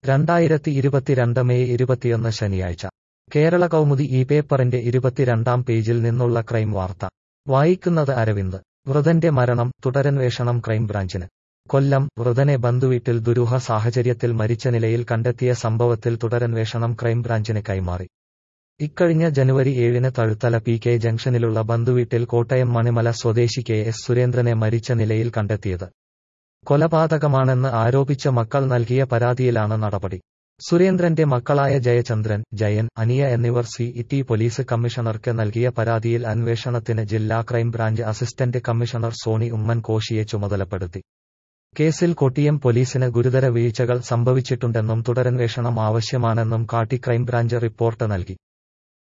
രണ്ടായിരത്തി ഇരുപത്തിരണ്ട് മെയ് ഇരുപത്തിയൊന്ന് ശനിയാഴ്ച കേരള കൗമുദി ഈ പേപ്പറിന്റെ ഇരുപത്തിരണ്ടാം പേജിൽ നിന്നുള്ള ക്രൈം വാർത്ത വായിക്കുന്നത് അരവിന്ദ് വൃതന്റെ മരണം തുടരന്വേഷണം ക്രൈംബ്രാഞ്ചിന് കൊല്ലം വൃതനെ ബന്ധുവീട്ടിൽ ദുരൂഹ സാഹചര്യത്തിൽ മരിച്ച നിലയിൽ കണ്ടെത്തിയ സംഭവത്തിൽ തുടരന്വേഷണം ക്രൈംബ്രാഞ്ചിന് കൈമാറി ഇക്കഴിഞ്ഞ ജനുവരി ഏഴിന് തഴുത്തല പി കെ ജംഗ്ഷനിലുള്ള ബന്ധുവീട്ടിൽ കോട്ടയം മണിമല സ്വദേശി കെ എസ് സുരേന്ദ്രനെ മരിച്ച നിലയിൽ കണ്ടെത്തിയത് കൊലപാതകമാണെന്ന് ആരോപിച്ച മക്കൾ നൽകിയ പരാതിയിലാണ് നടപടി സുരേന്ദ്രന്റെ മക്കളായ ജയചന്ദ്രൻ ജയൻ അനിയ എന്നിവർ സി ടി പോലീസ് കമ്മീഷണർക്ക് നൽകിയ പരാതിയിൽ അന്വേഷണത്തിന് ജില്ലാ crime branch assistant commissioner Soni Oommen കോശിയെ ചുമതലപ്പെടുത്തി കേസിൽ കൊട്ടിയം പോലീസിന് ഗുരുതര വീഴ്ചകൾ സംഭവിച്ചിട്ടുണ്ടെന്നും തുടരന്വേഷണം ആവശ്യമാണെന്നും കാട്ടി ക്രൈംബ്രാഞ്ച് റിപ്പോർട്ട് നൽകി